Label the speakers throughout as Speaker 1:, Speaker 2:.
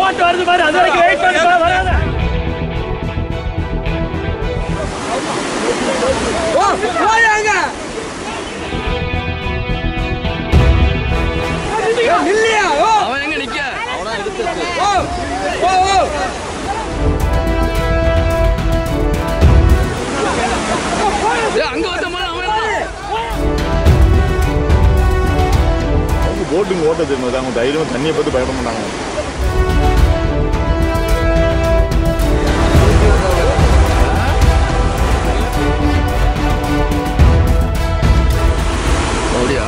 Speaker 1: போட்டு வருது பாரு அது வரைக்கும் வெயிட் பண்ணி பா, வராத
Speaker 2: அவன் எங்க நிக்க அவனா எடுத்து ஏய், அங்க வந்த மாதிரி அவன் என்ன?
Speaker 3: அவங்க போட்டுங்க ஓட்ட தெரியும் அவங்க தைரியமா தண்ணியை பார்த்து பயப்பட மாட்டாங்க
Speaker 2: அப்படியா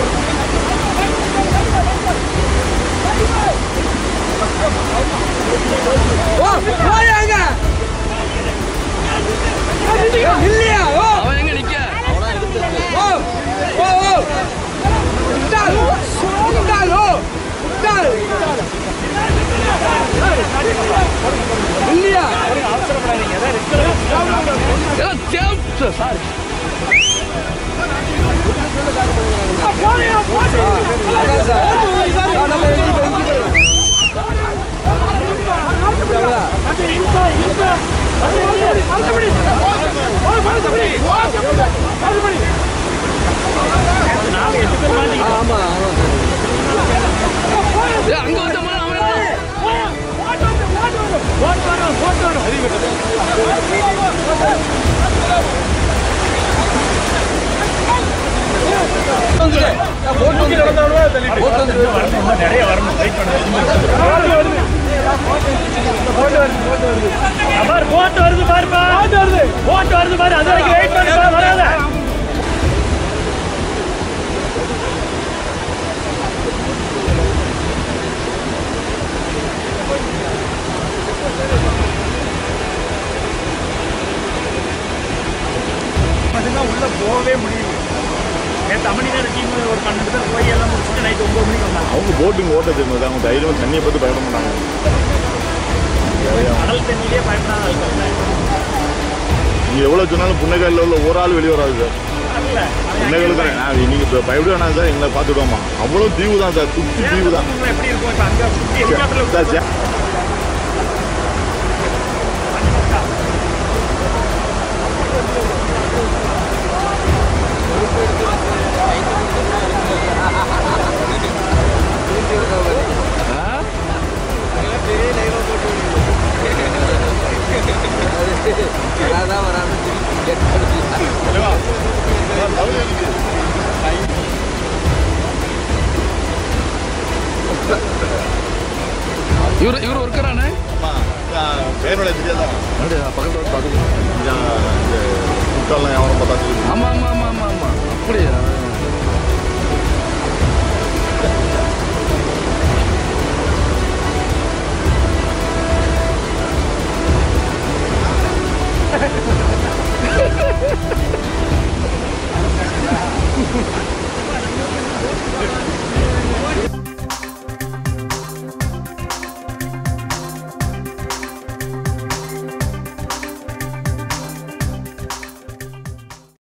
Speaker 2: அவன் எங்க நிக்க அவனா எடுத்து எல்லாம் சேஃப்ட் சாரி ஏய், அங்க வந்த மாதிரி அவன் என்ன?
Speaker 1: நிறைய வரணும் வெயிட் பண்ணுங்க பாரு போட்டு வருது பாருப்பா போட்டு வருது போட்டு வருது பாரு அது வரைக்கும் வெயிட் பண்ணி பா, வராத மட்டும்தான் உள்ள போகவே முடியும் நேற்று அமணி நேரம் டீம் ஒரு பன்னெண்டு பேர் போய் எல்லாம் முடிச்சுட்டு நைட்டு ஒன்பது மணிக்கு வந்தாங்க
Speaker 3: அவங்க போட்டுங்க ஓட்ட தெரியும் அவங்க தைரியமா தண்ணியை பார்த்து பயப்பட மாட்டாங்க
Speaker 1: கடல் தண்ணியிலே பயப்படாத
Speaker 3: நீங்க எவ்வளவு சொன்னாலும் புன்னகையில் உள்ள ஒரு ஆள் வெளியே வராது சார் புன்னகையில் தான் நான் நீங்க இப்ப பயப்பட வேணாம் சார் எங்களை பார்த்துடுவோமா அவ்வளோ தீவு தான் சார் சுற்றி தீவு தான்
Speaker 1: எப்படி இருக்கும் இப்ப அங்க சுத்தி ஹெலிகாப்டர்ல
Speaker 3: சார் சே-
Speaker 2: இவரு இவரு ஒர்க்கரானே
Speaker 3: பேரோட தெரியாதா
Speaker 2: அப்படியா பக்கத்துல வந்து பாத்துக்கோ
Speaker 3: இந்த குட்டாலாம் எவரும் பார்த்தா தெரியும்
Speaker 2: ஆமா ஆமா ஆமா ஆமா ஆமா அப்படியா